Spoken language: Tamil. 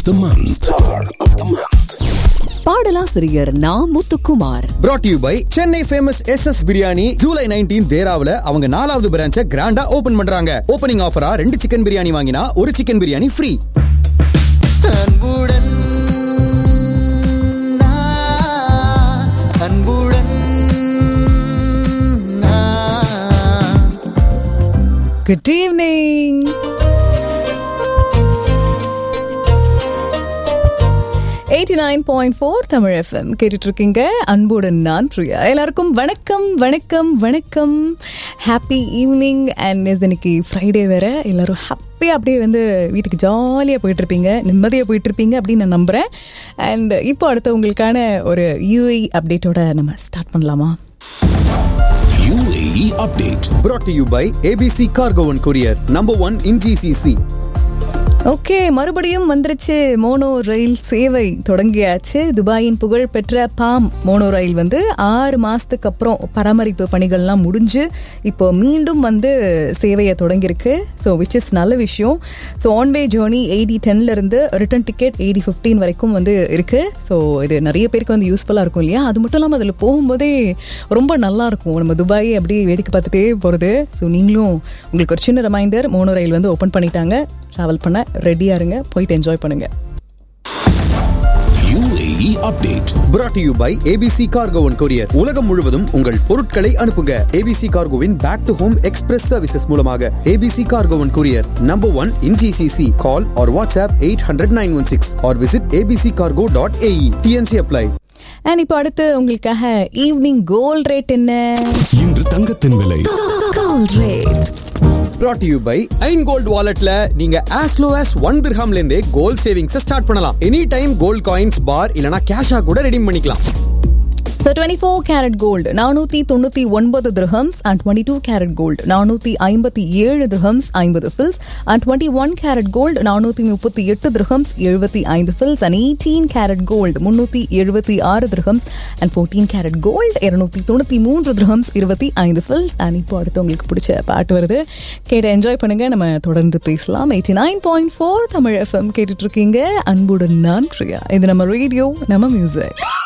the month. Star of the month. பாடலாசிரியர் Na Muthukumar brought to you by Chennai famous S S biryani July nineteen தேராவுல அவங்க நாலாவது பிரான்ச்ச கிராண்டா ஓபன் பண்றாங்க ஓபனிங் ஆஃபரா ரெண்டு சிக்கன் பிரியாணி வாங்கினா ஒரு சிக்கன் பிரியாணி ஃப்ரீ அன்புடன் நான், அன்புடன் நான். Good evening eighty nine point four Tamil FM கேட்டுட்டு இருக்கீங்க அன்புடன் நான் பிரியா எல்லாருக்கும் வணக்கம் வணக்கம் வணக்கம் ஹாப்பி ஈவினிங் அண்ட் இன்னைக்கு ஃப்ரைடே வேற எல்லாரும் ஹாப்பியாக அப்படியே வந்து வீட்டுக்கு ஜாலியாக போயிட்டு இருப்பீங்க நிம்மதியாக போயிட்டு இருப்பீங்க அப்படின்னு நான் நம்புகிறேன் அண்ட் இப்போ அடுத்து உங்களுக்கான ஒரு யூஏ அப்டேட்டோட நம்ம ஸ்டார்ட் பண்ணலாமா UAE update. brought to you by ABC cargo one courier number one in GCC okay மறுபடியும் வந்துருச்சு மோனோ ரயில் சேவை தொடங்கியாச்சு துபாயின் புகழ்பெற்ற பாம் மோனோ ரயில் வந்து ஆறு மாசத்துக்கு அப்புறம் பராமரிப்பு பணிகள்லாம் முடிஞ்சு இப்போ மீண்டும் வந்து சேவையை தொடங்கியிருக்கு ஸோ விச் இஸ் நல்ல விஷயம் so one way journey eighty டென்ல இருந்து ரிட்டர்ன் டிக்கெட் எயிட்டி ஃபிஃப்டீன் வரைக்கும் வந்து இருக்கு ஸோ இது நிறைய பேருக்கு வந்து யூஸ்ஃபுல்லாக இருக்கும் இல்லையா அது மட்டும் இல்லாமல் அதில் போகும்போதே ரொம்ப நல்லா இருக்கும் நம்ம துபாயை அப்படியே வேடிக்கை பார்த்துட்டே போகிறது ஸோ நீங்களும் உங்களுக்கு ஒரு சின்ன ரிமைண்டர் மோனோ ரயில் வந்து ஓப்பன் பண்ணிட்டாங்க ட்ராவல் பண்ண ரெடியாக இருங்க போயிட்டு என்ஜாய் பண்ணுங்க UAE update. brought to you by ABC cargo one courier உலகம் முழுவதும் உங்கள் பொருட்களை அனுப்புங்க ஏபிசி கார்கோவின் back to home express services மூலமாக ABC cargo one courier number one in GCC call or WhatsApp eight hundred nine one six or visit ABC cargo dot AE TNC apply and இப்போ அடுத்து உங்களுக்காக ஈவினிங் கோல்ட் ரேட் என்ன இன்று தங்கத்தின் விலை gold rate brought to you by Ain gold வாலெட்ல நீங்க as low as ஒன் திர்ஹாம்ல இருந்தே கோல்ட் சேவிங்ஸ் ஸ்டார்ட் பண்ணலாம் any time gold coins bar இல்லனா கேஷா கூட ரெடீம் பண்ணிக்கலாம் so twenty four carat gold நானூற்றி தொண்ணூற்றி ஒன்பது dirhams and twenty two carat gold நானூற்றி ஐம்பத்தி ஏழு திரஹம்ஸ் ஐம்பது fils and twenty one carat gold நானூற்றி முப்பத்தி எட்டு திரஹம்ஸ் எழுபத்தி ஐந்து fils and eighteen carat gold முந்நூற்றி எழுபத்தி ஆறு dirhams and fourteen carat gold இருநூத்தி தொண்ணூற்றி மூன்று திரஹம்ஸ் இருபத்தி ஐந்து ஃபில்ஸ் அண்ட் இப்போ அடுத்து உங்களுக்கு பிடிச்ச பாட்டு வருது கேட்டு என்ஜாய் பண்ணுங்க நம்ம தொடர்ந்து பேசலாம் eighty nine point four Tamil FM கேட்டுட்டு இருக்கீங்க அன்புடன் நான் பிரியா இது நம்ம ரேடியோ நம்ம மியூசிக்